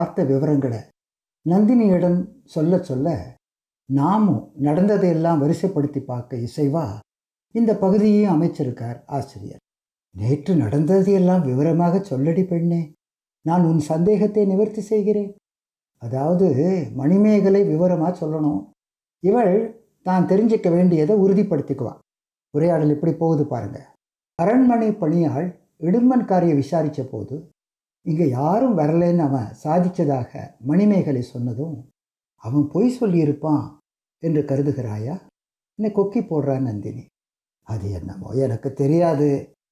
பார்த்த விவரங்களை நந்தினியிடம் சொல்ல சொல்ல நாமும் நடந்ததையெல்லாம் வரிசைப்படுத்தி பார்க்க இசைவா இந்த பகுதியையும் அமைச்சிருக்கார் ஆசிரியர் நேற்று நடந்ததையெல்லாம் விவரமாக சொல்லடி பெண்ணே நான் உன் சந்தேகத்தை நிவர்த்தி செய்கிறேன் அதாவது மணிமேகலை விவரமாக சொல்லணும் இவள் தான் தெரிஞ்சிக்க வேண்டியதை உறுதிப்படுத்திக்குவான் உரையாடல் இப்படி போகுது பாருங்க அரண்மனை பணியாள் இடும்பன்காரியை விசாரித்த போது இங்கே யாரும் வரலைன்னு அவன் சாதிச்சதாக மணிமேகலை சொன்னதும் அவன் பொய் சொல்லியிருப்பான் என்று கருதுகிறாயா என்னை கொக்கி போடுறான் நந்தினி அது என்னமோ எனக்கு தெரியாது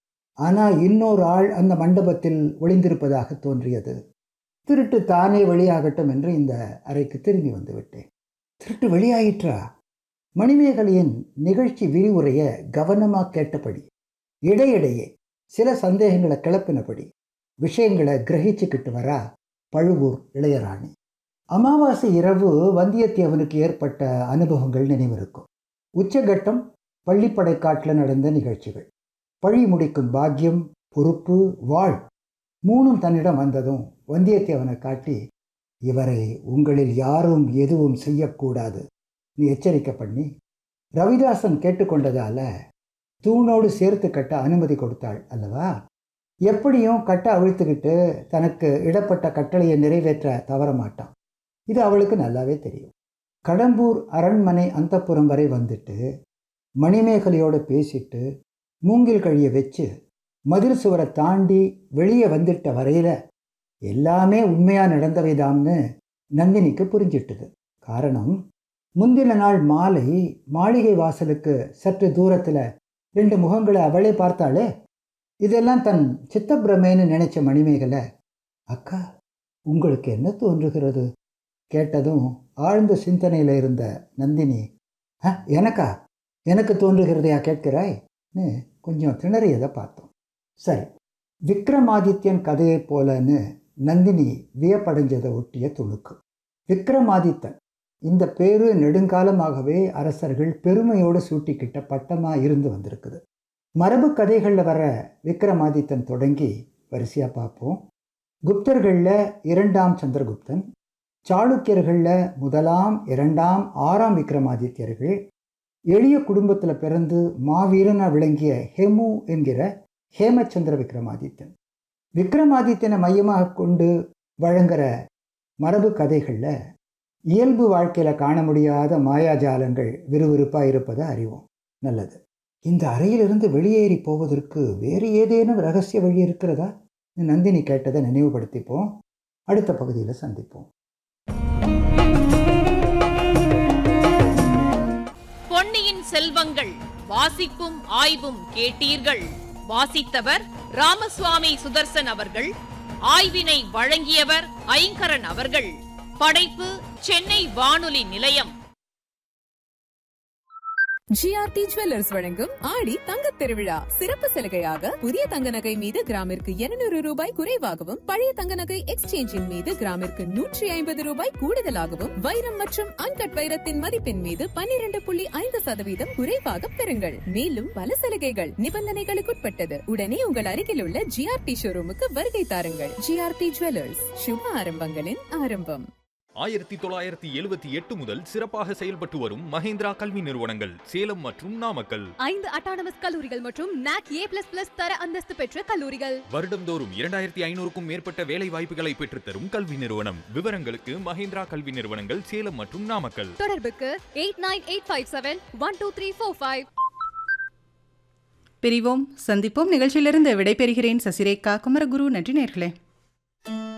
ஆனால் இன்னொரு ஆள் அந்த மண்டபத்தில் ஒளிந்திருப்பதாக தோன்றியது திருட்டு தானே வெளியாகட்டும் என்று இந்த அறைக்கு திரும்பி வந்து விட்டேன் திருட்டு வெளியாயிற்றா மணிமேகலையின் நிகழ்ச்சி விரிவுரையை கவனமாக கேட்டபடி இடையிடையே சில சந்தேகங்களை கிளப்பினபடி விஷயங்களை கிரகிச்சுக்கிட்டு வரா பழுவூர் இளையராணி அமாவாசை இரவு வந்தியத்தேவனுக்கு ஏற்பட்ட அனுபவங்கள் நினைவிருக்கும் உச்சகட்டம் பள்ளிப்படை காட்டில் நடந்த நிகழ்ச்சிகள் பழி முடிக்கும் பாக்கியம் பொறுப்பு வாழ் மூணும் தன்னிடம் வந்ததும் வந்தியத்தேவனை காட்டி இவரை உங்களில் யாரும் எதுவும் செய்யக்கூடாது நீ எச்சரிக்கை பண்ணி ரவிதாசன் கேட்டுக்கொண்டதால தூணோடு சேர்த்து கட்ட அனுமதி கொடுத்தாள் அல்லவா எப்படியும் கட்ட அவிழ்த்துக்கிட்டு தனக்கு இடப்பட்ட கட்டளையை நிறைவேற்ற தவற மாட்டான் இது அவளுக்கு நல்லாவே தெரியும் கடம்பூர் அரண்மனை அந்தப்புறம் வரை வந்துட்டு மணிமேகலையோடு பேசிட்டு மூங்கில் கழியை வச்சு மதில் சுவரை தாண்டி வெளியே வந்துட்ட வரையில் எல்லாமே உண்மையாக நடந்தவைதாம்னு நந்தினிக்கு புரிஞ்சிட்டுது காரணம் முந்தின நாள் மாலை மாளிகை வாசலுக்கு சற்று தூரத்தில் ரெண்டு முகங்களை அவளே பார்த்தாளே இதெல்லாம் தன் சித்தப்பிரமேன்னு நினைச்ச மணிமேகலை அக்கா உங்களுக்கு என்ன தோன்றுகிறது கேட்டதும் ஆழ்ந்த சிந்தனையில் இருந்த நந்தினி ஆ எனக்கா எனக்கு தோன்றுகிறதையா கேட்கிறாய்ன்னு கொஞ்சம் திணறியதை பார்த்தோம் சரி விக்ரமாதித்யன் கதையைப் போலன்னு நந்தினி வியப்படைஞ்சதை ஒட்டிய துணுக்கு விக்ரமாதித்தன் இந்த பேரு நெடுங்காலமாகவே அரசர்கள் பெருமையோடு சூட்டிக்கிட்ட பட்டமாக இருந்து வந்திருக்குது மரபு கதைகளில் வர விக்ரமாதித்தன் தொடங்கி வரிசையாக பார்ப்போம் குப்தர்களில் இரண்டாம் சந்திரகுப்தன் சாளுக்கியர்களில் முதலாம் இரண்டாம் ஆறாம் விக்ரமாதித்யர்கள் எளிய குடும்பத்தில் பிறந்து மாவீரனாக விளங்கிய ஹெமு என்கிற ஹேமச்சந்திர விக்ரமாதித்தன் விக்ரமாதித்தனை மையமாக கொண்டு வழங்குற மரபு கதைகளில் இயல்பு வாழ்க்கையில் காண முடியாத மாயாஜாலங்கள் விறுவிறுப்பாக இருப்பதை அறிவோம் நல்லது இந்த அறையிலிருந்து வெளியேறி போவதற்கு வேறு ஏதேனும் ரகசிய வழி இருக்கிறதா நந்தினி கேட்டதை நினைவுபடுத்திப்போம் அடுத்த பகுதியில் சந்திப்போம் பொன்னியின் செல்வங்கள் வாசிப்பும் ஆய்வும் கேட்டீர்கள் வாசித்தவர் ராமசுவாமி சுதர்சன் அவர்கள் ஆய்வினை வழங்கியவர் ஐங்கரன் அவர்கள் படைப்பு சென்னை வானொலி நிலையம் ஜிஆர்டி ஜுவல்லர்ஸ் வழங்கும் ஆடி தங்கத் திருவிழா சிறப்பு சலுகையாக புதிய தங்க நகை மீது கிராமிற்கு இருநூறு ரூபாய் குறைவாகவும் பழைய தங்க நகை எக்ஸ்சேஞ்சின் மீது கிராமிற்கு நூற்றி ஐம்பது ரூபாய் கூடுதலாகவும் வைரம் மற்றும் அன்கட் வைரத்தின் மதிப்பின் மீது பன்னிரண்டு புள்ளி ஐந்து சதவீதம் குறைவாக பெறுங்கள் மேலும் பல சலுகைகள் நிபந்தனைகளுக்குட்பட்டது உடனே உங்கள் அருகில் உள்ள ஜிஆர்டி ஷோரூமுக்கு வருகை தாருங்கள் ஜிஆர்டி ஜுவல்லர்ஸ் சுப ஆரம்பங்களின் ஆரம்பம் ஆயிரத்தி தொள்ளாயிரத்தி எழுபத்தி எட்டு முதல் சிறப்பாக செயல்பட்டு வரும் மஹேந்திரா கல்வி நிறுவனங்கள் சேலம் மற்றும் நாமக்கல் ஐந்து அட்டானமஸ் கல்லூரிகள் மற்றும் நாக் ஏ பிளஸ் பிளஸ் தர அந்தஸ்து பெற்ற கல்லூரிகள் வருடந்தோறும் இரண்டாயிரத்தி ஐநூறுக்கும் மேற்பட்ட வேலை வாய்ப்புகளை பெற்றுத்தரும் கல்வி நிறுவனம் விவரங்களுக்கு மஹேந்திரா கல்வி நிறுவனங்கள் சேலம் மற்றும் நாமக்கல் தொடர்புக்கு eight nine eight five seven one two three four five பிரிவோம் சந்திப்போம் நிகழ்ச்சியிலிருந்து விடைபெறுகிறேன் சசிரேகா குமரகுரு நன்றி நேர்களே